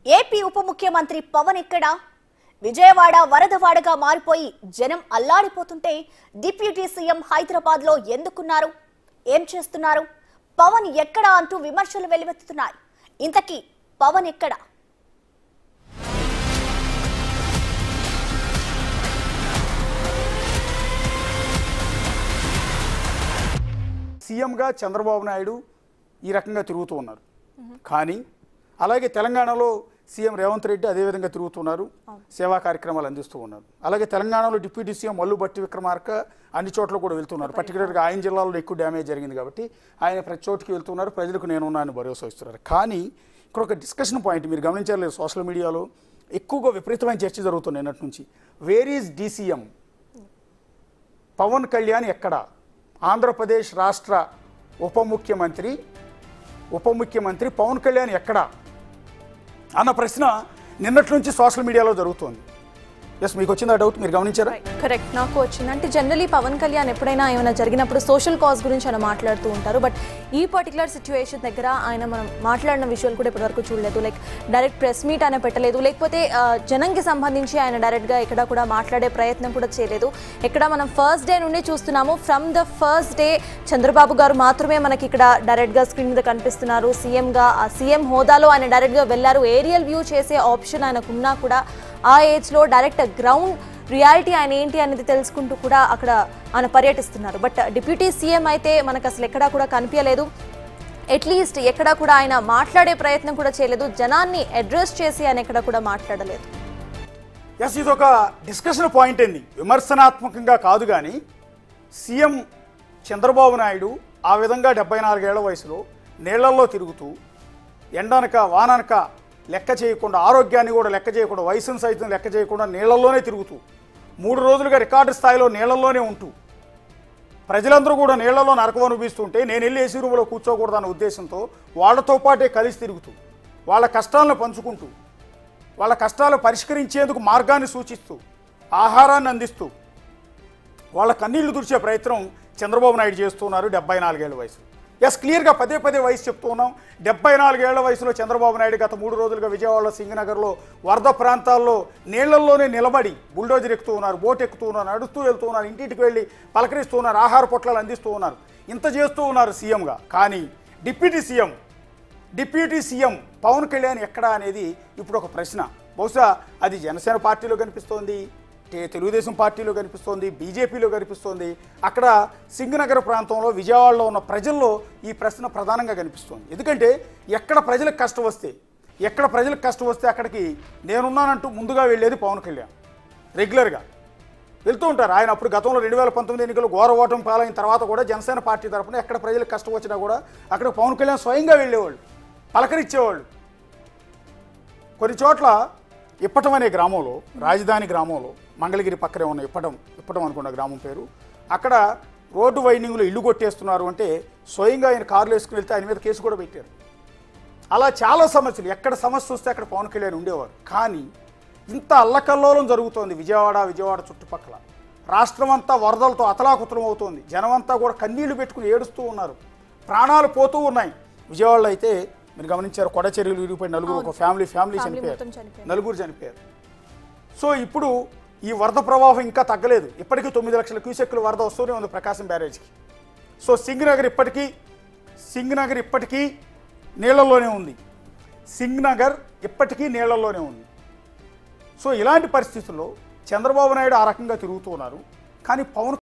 AP ఉప ముఖ్యమంత్రి పవన్ ఎక్కడా విజయవాడ వరదవాడగా మారిపోయి జనం అల్లాడిపోతుంటే డిప్యూటీ సీఎం హైదరాబాద్ లో ఎందుకున్నారు ఏం చేస్తున్నారు పవన్ ఎక్కడా అంటూ విమర్శలు వెల్లువెత్తుతున్నాయి ఇంతకీ పవన్ ఎక్కడా సీఎంగా చంద్రబాబు నాయుడు ఈ రకంగా తిరుగుతూ ఉన్నారు కానీ అలాగే తెలంగాణలో సీఎం రేవంత్ రెడ్డి అదేవిధంగా తిరుగుతున్నారు సేవా కార్యక్రమాలు అందిస్తూ ఉన్నారు అలాగే తెలంగాణలో డిప్యూటీ సీఎం మల్లు బట్టి విక్రమార్క అన్ని చోట్ల కూడా వెళ్తున్నారు పర్టికులర్గా ఆయన జిల్లాలో ఎక్కువ డ్యామేజ్ జరిగింది కాబట్టి ఆయన ప్రతి చోటుకి వెళ్తున్నారు ప్రజలకు నేనున్నాను భరోసా ఇస్తున్నారు కానీ ఇక్కడ ఒక డిస్కషన్ పాయింట్ మీరు గమనించారు సోషల్ మీడియాలో ఎక్కువగా విపరీతమైన చర్చ జరుగుతుంది నిన్నటి నుంచి where is DCM Pawan Kalyan ఎక్కడ ఆంధ్రప్రదేశ్ రాష్ట్ర ఉప ముఖ్యమంత్రి ఉప ముఖ్యమంత్రి పవన్ కళ్యాణ్ ఎక్కడ అన్న ప్రశ్న నిన్నటి నుంచి సోషల్ మీడియాలో జరుగుతోంది ఎస్ మీకు వచ్చింది ఆ డౌట్ మీరు గమనించారా కరెక్ట్ నాకు వచ్చింది అంటే జనరలీ పవన్ కళ్యాణ్ ఎప్పుడైనా ఏమైనా జరిగినప్పుడు సోషల్ కాజ్ గురించి ఆయన మాట్లాడుతూ ఉంటారు బట్ ఈ పర్టికులర్ సిచ్యువేషన్ దగ్గర ఆయన మనం మాట్లాడిన విషయాలు కూడా ఇప్పటివరకు చూడలేదు లైక్ డైరెక్ట్ ప్రెస్ మీట్ ఆయన పెట్టలేదు లేకపోతే ఆ, జనంకి సంబంధించి ఆయన డైరెక్ట్గా ఎక్కడ కూడా మాట్లాడే ప్రయత్నం కూడా చేయలేదు ఎక్కడ మనం ఫస్ట్ డే నుండి చూస్తున్నాము from the first day Chandrababu garu మాత్రమే మనకి ఇక్కడ డైరెక్ట్గా స్క్రీన్ మీద కనిపిస్తున్నారు సీఎంగా ఆ సీఎం హోదాలో ఆయన డైరెక్ట్గా వెళ్ళారు ఏరియల్ వ్యూ చేసే ఆప్షన్ ఆయనకు ఉన్నా కూడా ఆ ఏజ్లో డైరెక్ట్ గ్రౌండ్ రియాలిటీ ఆయన ఏంటి అనేది తెలుసుకుంటూ కూడా అక్కడ ఆయన పర్యటిస్తున్నారు బట్ డిప్యూటీ సీఎం అయితే మనకు అసలు ఎక్కడా కూడా కనిపించలేదు అట్లీస్ట్ ఎక్కడా కూడా ఆయన మాట్లాడే ప్రయత్నం కూడా చేయలేదు జనాన్ని అడ్రస్ చేసి ఆయన ఎక్కడా కూడా మాట్లాడలేదు ఎస్ ఇది ఒక డిస్కషన్ పాయింట్ అండి విమర్శనాత్మకంగా కాదు కానీ సీఎం చంద్రబాబు నాయుడు ఆ విధంగా డెబ్బై నాలుగేళ్ల వయసులో నీళ్లలో తిరుగుతూ ఎండనక వాననక లెక్క చేయకుండా ఆరోగ్యాన్ని కూడా లెక్క చేయకుండా వయసును సైతం లెక్క చేయకుండా నీళ్లలోనే తిరుగుతూ మూడు రోజులుగా రికార్డు స్థాయిలో నీళ్లలోనే ఉంటూ ప్రజలందరూ కూడా నీళ్లలో నరకం అనుభవిస్తుంటే నేను వెళ్ళి ఏసీ రూమ్లో కూర్చోకూడదన్న ఉద్దేశంతో వాళ్ళతో పాటే కలిసి తిరుగుతూ వాళ్ళ కష్టాలను పంచుకుంటూ వాళ్ళ కష్టాలు పరిష్కరించేందుకు మార్గాన్ని సూచిస్తూ ఆహారాన్ని అందిస్తూ వాళ్ళ కన్నీళ్లు తుడిచే ప్రయత్నం చంద్రబాబు నాయుడు చేస్తున్నారు డెబ్బై నాలుగేళ్ల వయసు ఎస్ క్లియర్గా పదే పదే వయసు చెప్తూ ఉన్నాం డెబ్బై నాలుగేళ్ల వయసులో చంద్రబాబు నాయుడు గత మూడు రోజులుగా విజయవాడలో సింగనగర్లో వరద ప్రాంతాల్లో నీళ్లల్లోనే నిలబడి బుల్డోజర్ ఎక్కుతూ ఉన్నారు బోట్ ఎక్కుతూ ఉన్నారు నడుస్తూ వెళ్తూ ఉన్నారు ఇంటింటికి వెళ్ళి పలకరిస్తూ ఉన్నారు ఆహార పొట్లాలు అందిస్తూ ఉన్నారు ఇంత చేస్తూ ఉన్నారు సీఎంగా కానీ deputy CM deputy CM Pawan Kalyan ఎక్కడా అనేది ఇప్పుడు ఒక ప్రశ్న బహుశా అది జనసేన పార్టీలో కనిపిస్తోంది తే- తెలుగుదేశం పార్టీలో కనిపిస్తోంది బీజేపీలో కనిపిస్తోంది అక్కడ సింగనగర్ ప్రాంతంలో విజయవాడలో ఉన్న ప్రజల్లో ఈ ప్రశ్న ప్రధానంగా కనిపిస్తోంది ఎందుకంటే ఎక్కడ ప్రజలకు కష్టం వస్తే ఎక్కడ ప్రజలకు కష్టం వస్తే అక్కడికి నేనున్నానంటూ ముందుగా వెళ్ళేది పవన్ కళ్యాణ్ రెగ్యులర్గా వెళ్తూ ఉంటారు ఆయన అప్పుడు గతంలో రెండు వేల పంతొమ్మిది ఎన్నికలు ఘోర ఓటమి పాలైన తర్వాత కూడా జనసేన పార్టీ తరపున ఎక్కడ ప్రజలకు కష్టం వచ్చినా కూడా అక్కడ పవన్ కళ్యాణ్ స్వయంగా వెళ్ళేవాళ్ళు పలకరించేవాళ్ళు కొన్ని చోట్ల ఇప్పటం అనే గ్రామంలో రాజధాని గ్రామంలో మంగళగిరి పక్కనే ఉన్న ఇప్పటం ఇప్పటం అనుకున్న గ్రామం పేరు అక్కడ రోడ్డు వైండింగ్లో ఇల్లు కొట్టేస్తున్నారు అంటే స్వయంగా ఆయన కార్లు వేసుకుని వెళ్తే ఆయన మీద కేసు కూడా పెట్టారు అలా చాలా సమస్యలు ఎక్కడ సమస్య వస్తే అక్కడ పవన్ కళ్యాణ్ ఉండేవారు కానీ ఇంత అల్లకల్లోలం జరుగుతోంది విజయవాడ విజయవాడ చుట్టుపక్కల రాష్ట్రం అంతా వరదలతో అతలాకుతలం అవుతోంది జనమంతా కూడా కన్నీళ్లు పెట్టుకుని ఏడుస్తూ ఉన్నారు ప్రాణాలు పోతూ ఉన్నాయి విజయవాడలో అయితే మీరు గమనించారు కొడ చర్యలు విరిగిపోయి నలుగురు ఒక ఫ్యామిలీ ఫ్యామిలీ Family చనిపోయారు మొత్తం చనిపోయారు. నలుగురు చనిపోయారు సో ఇప్పుడు ఈ వరద ప్రవాహం ఇంకా తగ్గలేదు ఇప్పటికీ తొమ్మిది లక్షల క్యూసెక్కులు వరద వస్తూనే ఉంది ప్రకాశం బ్యారేజ్కి సో సింగ్ నగర్ ఇప్పటికీ సింగ్ నగర్ ఇప్పటికీ నీళ్లలోనే ఉంది సింగ్ నగర్ ఇప్పటికీ నీళ్లలోనే ఉంది సో ఇలాంటి పరిస్థితుల్లో చంద్రబాబు నాయుడు ఆ రకంగా తిరుగుతూ ఉన్నారు కానీ పవన్